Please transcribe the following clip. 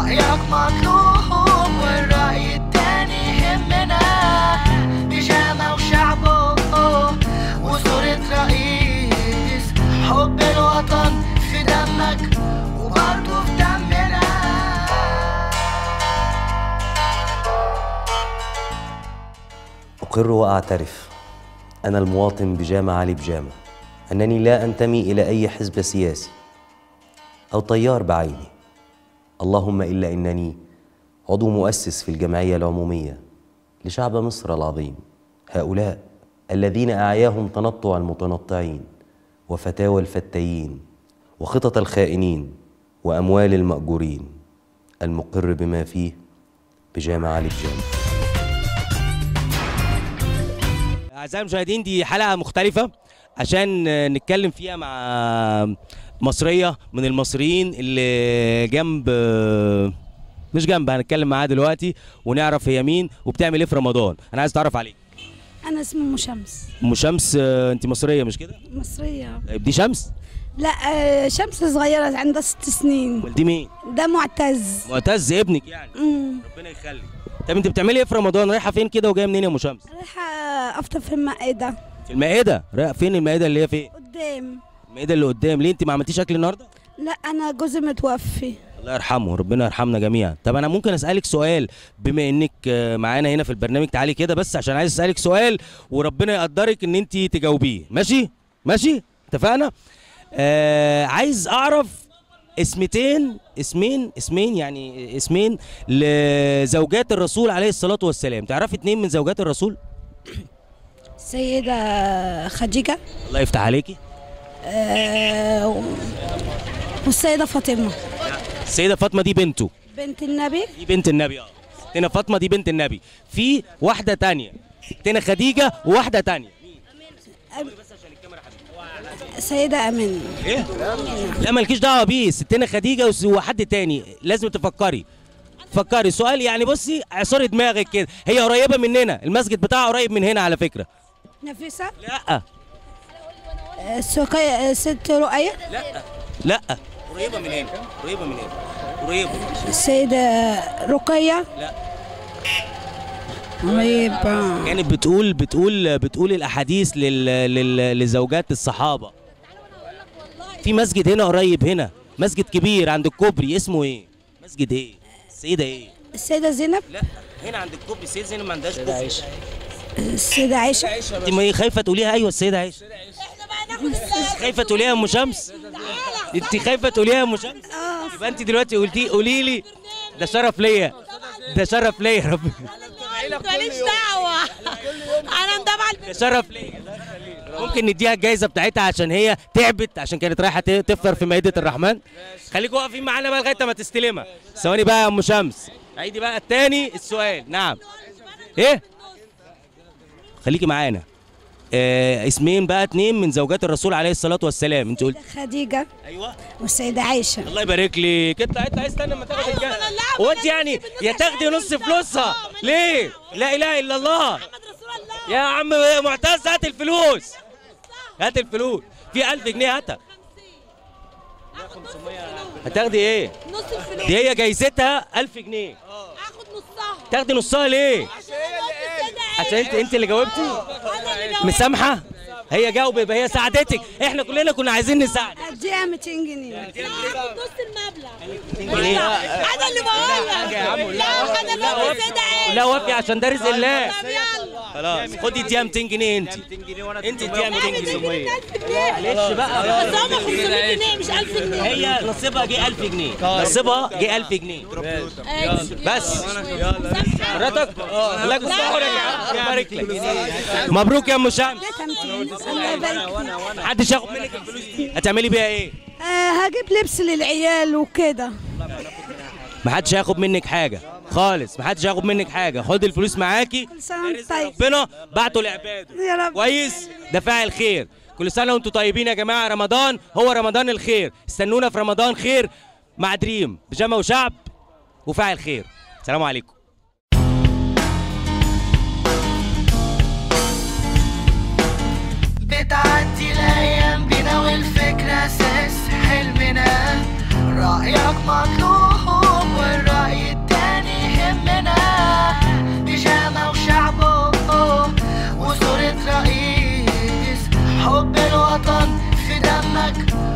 رأيك مطلوب والرأي التاني يهمنا بيجامة وشعبه وصورة رئيس حب الوطن في دمك وبرضه في دمنا أقر وأعترف أنا المواطن بجامة علي بجامة أنني لا أنتمي إلى أي حزب سياسي أو تيار بعيني اللهم إلا أنني عضو مؤسس في الجمعية العمومية لشعب مصر العظيم هؤلاء الذين أعياهم تنطع المتنطعين وفتاوى الفتايين وخطط الخائنين وأموال المأجورين المقر بما فيه بجامع علي بجامع أعزائي المشاهدين دي حلقة مختلفة عشان نتكلم فيها مع مصرية من المصريين اللي جنب مش جنب هنتكلم معاها دلوقتي ونعرف هي مين وبتعمل ايه في رمضان انا عايز اتعرف عليك أنا اسمي أم شمس ام شمس آه، انت مصرية مش كده مصرية طيب دي شمس لا آه، شمس صغيرة عندها ست سنين امال دي مين ده معتز معتز ابنك يعني أمم. ربنا يخليك طب انت بتعملي ايه في رمضان رايحة فين كده وجاية منين يا ام شمس رايحة أفطر في المائدة في المائدة رايحة فين المائدة اللي هي فين قدام المائدة اللي قدام ليه انت ما عملتيش اكل النهارده لا أنا جوزي متوفي الله يرحمه ربنا يرحمنا جميعا طب انا ممكن اسالك سؤال بما انك آه، معانا هنا في البرنامج تعالي كده بس عشان عايز اسالك سؤال وربنا يقدرك ان انت تجاوبيه ماشي ماشي اتفقنا آه عايز اعرف اسمتين اسمين اسمين يعني اسمين لزوجات الرسول عليه الصلاه والسلام تعرفي اتنين من زوجات الرسول السيدة خديجة الله يفتح عليكي آه، و- والسيدة فاطمة السيده فاطمه دي بنته بنت النبي دي بنت النبي اه ستنا فاطمه دي بنت النبي في واحده تانية ستنا خديجه وواحده تانية السيدة أمين ايه لا مالكيش دعوه بيه ستنا خديجه وس- وحد تاني لازم تفكري فكري سؤال يعني بصي اعصري دماغك كده هي قريبه مننا المسجد بتاعها قريب من هنا على فكره نفيسة لا آه، سقية آه، ست رؤية لا لا قريبه من هنا قريبه من هنا قريبه السيدة رقية لا. قريبة كانت بتقول بتقول بتقول الاحاديث لل... لل... لزوجات الصحابه في مسجد هنا قريب هنا مسجد كبير عند الكوبري اسمه ايه مسجد ايه السيده ايه السيدة زينب لا هنا عند الكوبري السيده زينب ما عندهاش كوبري السيدة عائشة انت ما هي خايفه تقوليها ايوه السيده عائشه خايفه تقوليها يا ام شمس انت خايفه تقوليها يا ام شمس يبقى انت دلوقتي قلتي قولي لي ده شرف ليا ده شرف ليا يا رب ماليش دعوة أنا متابعة ده شرف ليا ممكن نديها الجايزه بتاعتها عشان هي تعبت عشان كانت رايحه ت- تفطر في مائده الرحمن خليكوا واقفين معانا بقى لغايه ما تستلمها ثواني بقى يا ام شمس عيدي بقى التاني السؤال نعم ايه خليكي معانا آه اسمين بقى اتنين من زوجات الرسول عليه الصلاه والسلام انت قلت خديجة ايوه والسيدة عائشة الله يبارك لك اطلع اطلع استنى ما تاخد الجايزه هو انت يعني يا تاخدي نص فلوسها ليه لا اله الا الله يا عم معتز هات الفلوس هات الفلوس في 1000 جنيه هاتها هتاخدي ايه نص الفلوس دي هي جايزتها 1000 جنيه آخد نصها تاخدي نصها ليه عشان انت انت اللي جاوبتي مسامحه هي جاوبه يبقى هي ساعدتك احنا كلنا كنا عايزين نساعدك اديها 200 جنيه آخد نص المبلغ جنيه أنا اللي بقول يا عم، لك لا. لا أنا لا بقول وافي كده إيه لا وافي عشان ده رزق الله طب يلا خلاص خدي اديها 200 جنيه انت انت اديها 200 جنيه معلش بقى بس هم 500 جنيه مش 1000 جنيه هي نصيبها جه 1000 جنيه نصيبها جه 1000 جنيه بس حضرتك الله يكون في عونك يا عم يبارك لك مبروك يا ام شمس اديتها 200 الله يبارك فيك. محدش ياخد منك الفلوس دي هتعملي بيها ايه آه هجيب لبس للعيال وكده محدش هياخد منك حاجه خالص محدش هياخد منك حاجه خد الفلوس معاكي كل سنة وانت رزق طيب ربنا بعته لعباده يا رب كويس ده فاعل خير كل سنه وانتم طيبين يا جماعه رمضان هو رمضان الخير استنونا في رمضان خير مع دريم بيجامه وشعب وفاعل خير سلام عليكم بتعدي الايام بينا والفكرة اساس حلمنا رأيك مطلوب والرأي دمك